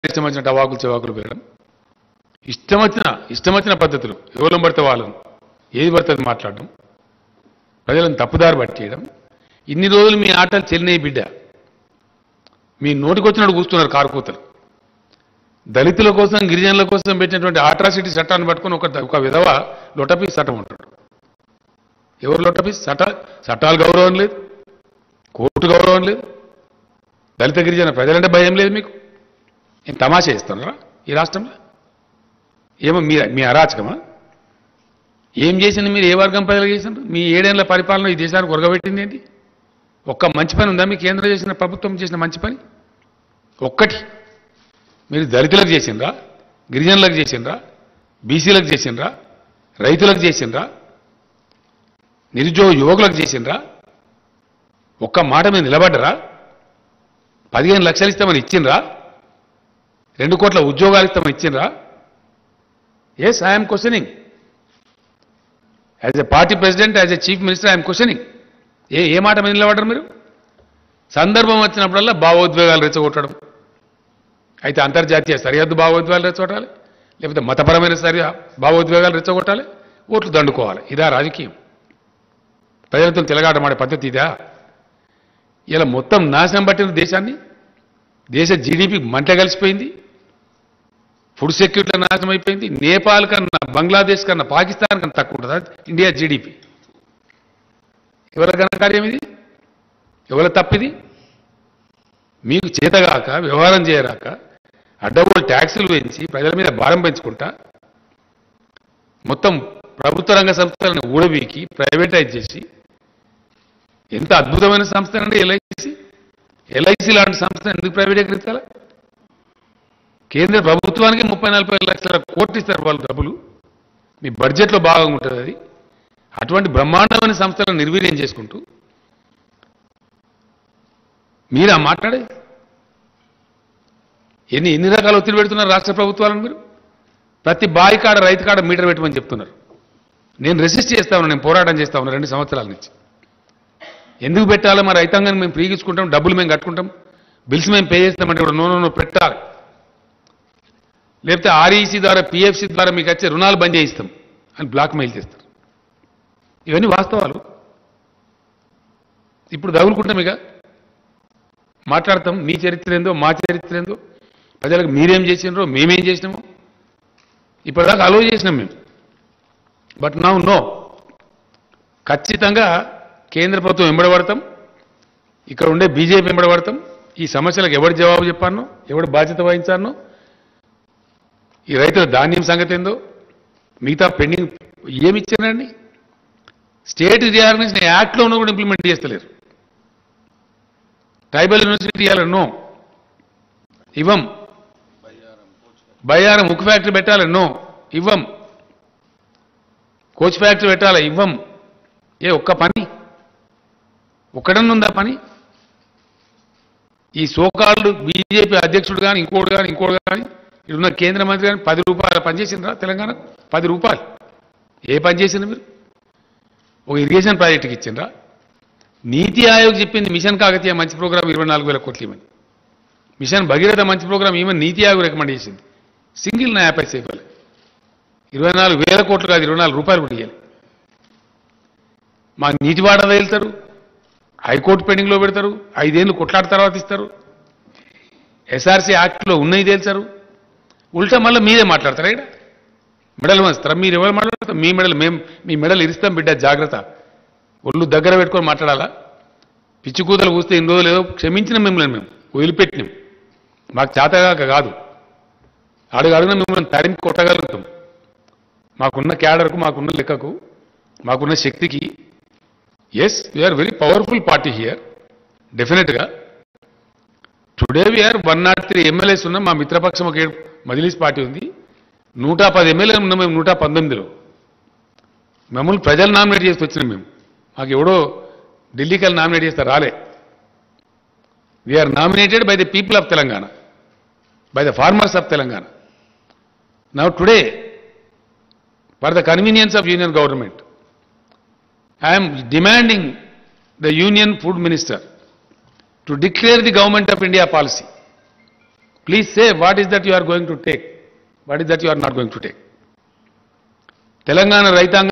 ఇష్టం వచ్చిన టవాకులు చెవాకులు పెరగడం ఇష్టం వచ్చిన ఇష్టం వచ్చిన పద్ధతులు ఎవరు పడితే వాళ్ళను ఏది పడితే అది మాట్లాడడం ప్రజలను తప్పుదారి పట్టేయడం ఇన్ని రోజులు మీ ఆటలు చెల్లినాయి బిడ్డ మీ నోటికొచ్చినట్టు కూస్తున్నారు కారుకూతలు దళితుల కోసం గిరిజనుల కోసం పెట్టినటువంటి ఆట్రాసిటీ చట్టాన్ని పట్టుకొని ఒక ఒక విధవ లొటపీస్ చట్టం ఉంటాడు ఎవరు లొటపీస్ చట్ట చట్టాలు గౌరవం లేదు కోర్టు గౌరవం లేదు దళిత గిరిజన ప్రజలంటే భయం లేదు మీకు ఏం తమాషా ఇస్తున్నారా ఈ రాష్ట్రంలో ఏమో మీ మీ అరాచకమా ఏం చేసింది మీరు ఏ వర్గం ప్రజలకు చేసినారు మీ ఏడేళ్ల పరిపాలన ఈ దేశానికి ఉరగబెట్టింది ఏంటి ఒక్క మంచి పని ఉందా మీ కేంద్రం చేసిన ప్రభుత్వం చేసిన మంచి పని ఒక్కటి మీరు దళితులకు చేసిండ్రా గిరిజనులకు చేసిండ్రా బీసీలకు చేసిండ్రా రైతులకు చేసిండ్రా నిరుద్యోగ యువకులకు చేసిండ్రా ఒక్క మాట మీద నిలబడ్డరా పదిహేను లక్షలు ఇస్తామని ఇచ్చిండ్రా రెండు కోట్ల ఉద్యోగాలు ఇస్తామని ఇచ్చిండ్రా yes I'm questioning as a party president as a chief minister I'm questioning ఏ ఏ మాట మీద నిలబడ్డారు మీరు సందర్భం వచ్చినప్పుడల్లా భావోద్వేగాలు రెచ్చగొట్టడం అయితే అంతర్జాతీయ సరిహద్దు భావోద్వేగాలు రెచ్చగొట్టాలి లేకపోతే మతపరమైన సరి భావోద్వేగాలు రెచ్చగొట్టాలి ఓట్లు దండుకోవాలి ఇదా రాజకీయం ప్రజలతో తిలగాటమాడే పద్ధతి ఇదా ఇలా మొత్తం నాశనం పట్టిన దేశాన్ని దేశ జీడిపి మంట కలిసిపోయింది ఫుడ్ సెక్యూరిటీ నాశనం అయిపోయింది నేపాల్ కన్నా బంగ్లాదేశ్ కన్నా పాకిస్తాన్ కన్నా తక్కువ ఉంటుందా ఇండియా జీడిపి ఎవరి ఘనకార్యం ఇది ఎవరి తప్పిది మీకు చేతగాక వ్యవహారం చేయరాక అడ్డగోలు ట్యాక్సులు పెంచి ప్రజల మీద భారం పెంచుకుంటా మొత్తం ప్రభుత్వ రంగ సంస్థలను ఊడబీకి ప్రైవేటైజ్ చేసి ఎంత అద్భుతమైన సంస్థ అండి ఎల్ఐసి ఎల్ఐసి లాంటి సంస్థ ఎందుకు ప్రైవేటీకరించాలా కేంద్ర ప్రభుత్వానికి ముప్పై నలభై లక్షల కోట్లు ఇస్తారు వాళ్ళు డబ్బులు మీ బడ్జెట్లో భాగం ఉంటుంది అది అటువంటి బ్రహ్మాండమైన సంస్థలను నిర్వీర్యం చేసుకుంటూ మీరా మాట్లాడే ఎన్ని ఎన్ని రకాల ఒత్తిడి పెడుతున్నారు రాష్ట్ర ప్రభుత్వాలను మీరు ప్రతి బాయి కాడ రైతు కాడ మీటర్ పెట్టమని చెప్తున్నారు నేను రెసిస్ట్ చేస్తా ఉన్నా నేను పోరాటం చేస్తా ఉన్నా రెండు సంవత్సరాల నుంచి ఎందుకు పెట్టాలో మా రైతాంగాన్ని మేము ఫ్రీగా ఇచ్చుకుంటాం డబ్బులు మేము కట్టుకుంటాం బిల్స్ మేము పే చేస్తామంటే ఇప్పుడు నో నో, నో పెట్టాలి లేకపోతే ఆర్ఈసీ ద్వారా పిఎఫ్సి ద్వారా మీకు వచ్చే రుణాలు బంద్ చేయిస్తాం అని బ్లాక్ మెయిల్ చేస్తారు ఇవన్నీ వాస్తవాలు ఇప్పుడు తగులుకుంటాం ఇక మాట్లాడతాం మీ చరిత్ర ఏందో మా చరిత్ర ఏందో ప్రజలకు మీరేం చేసినారో మేమేం చేసినామో ఇప్పటిదాకా అలో చేసినాం మేము బట్ నౌ నో ఖచ్చితంగా కేంద్ర ప్రభుత్వం వెంబడబడతాం ఇక్కడ ఉండే బీజేపీ వెంబడబడతాం ఈ సమస్యలకు ఎవరు జవాబు చెప్పానో ఎవడు బాధ్యత వహించానో ఈ రైతుల ధాన్యం సంగతి ఏందో మిగతా పెండింగ్ ఏమి ఇచ్చారండి స్టేట్ రిఆర్గనైజేషన్ యాక్ట్లో ఉన్న కూడా ఇంప్లిమెంట్ చేస్తలేరు ట్రైబల్ యూనివర్సిటీ ఇవ్వాలి నో ఇవ్వం బయ్యారం ఉక్కు ఫ్యాక్టరీ పెట్టాలి నో ఇవ్వం కోచ్ ఫ్యాక్టరీ పెట్టాలి ఇవ్వం ఏ ఒక్క పని ఒక్కడన్నా ఉందా పని ఈ సోకాళ్ళు బీజేపీ అధ్యక్షుడు కానీ ఇంకోడు కానీ ఇంకోడు కానీ ఇప్పుడున్న కేంద్ర మంత్రి కానీ పది రూపాయలు పనిచేసిండ్రా తెలంగాణ పది రూపాయలు ఏ పని చేసిండ్రు మీరు ఒక ఇరిగేషన్ ప్రాజెక్టుకి ఇచ్చిండ్రా నీతి ఆయోగ్ చెప్పింది మిషన్ కాకతీయ మంచి ప్రోగ్రామ్ ఇరవై నాలుగు వేల కోట్లు ఇవ్వని మిషన్ భగీరథ మంచి ప్రోగ్రామ్ ఈమె నీతి ఆయోగ్ రికమెండ్ చేసింది సింగిల్ నా యాపై సేఫాలి ఇరవై నాలుగు వేల కోట్లు కాదు ఇరవై నాలుగు రూపాయలు కూడా ఇవ్వాలి మా నీటి వాటా వెళ్తారు హైకోర్టు పెండింగ్లో పెడతారు ఐదేళ్ళు కొట్లాట తర్వాత ఇస్తారు ఎస్ఆర్సీ యాక్ట్లో ఉన్నాయి తేల్చారు ఉల్టా మళ్ళీ మీరే మాట్లాడతారా ఇక్కడ మెడల్ వంచుతారా మీరు ఎవరు మాట్లాడతారు మీ మెడల్ మేము మీ మెడల్ ఇరిస్తాం బిడ్డ జాగ్రత్త ఒళ్ళు దగ్గర పెట్టుకొని మాట్లాడాలా పిచ్చి కూతలు కూస్తే ఇన్ని రోజులు ఏదో క్షమించిన మిమ్మల్ని మేము వదిలిపెట్టినాం మాకు చేతగాక కాదు అడుగు అడుగున మిమ్మల్ని తరిమి కొట్టగలుగుతాం మాకున్న క్యాడర్కు మాకున్న లెక్కకు మాకున్న శక్తికి yes we are very powerful party here డెఫినెట్గా today we are one not three MLAs ఉన్నాం మా మిత్రపక్షం ఒక ఏడు మజిలీస్ పార్టీ ఉంది నూట పది ఎమ్మెల్యేలు ఉన్నాం మేము నూట పంతొమ్మిదిలో మమ్మల్ని ప్రజలు నామినేట్ చేసి వచ్చినాం మేము మాకు ఎవడో ఢిల్లీకి వెళ్ళి నామినేట్ చేస్తే రాలే we are nominated by the people of Telangana by the farmers of Telangana now today for the convenience of union government I am demanding the Union Food Minister to declare the Government of India policy please say what is that you are going to take what is that you are not going to take Telangana రైతాంగం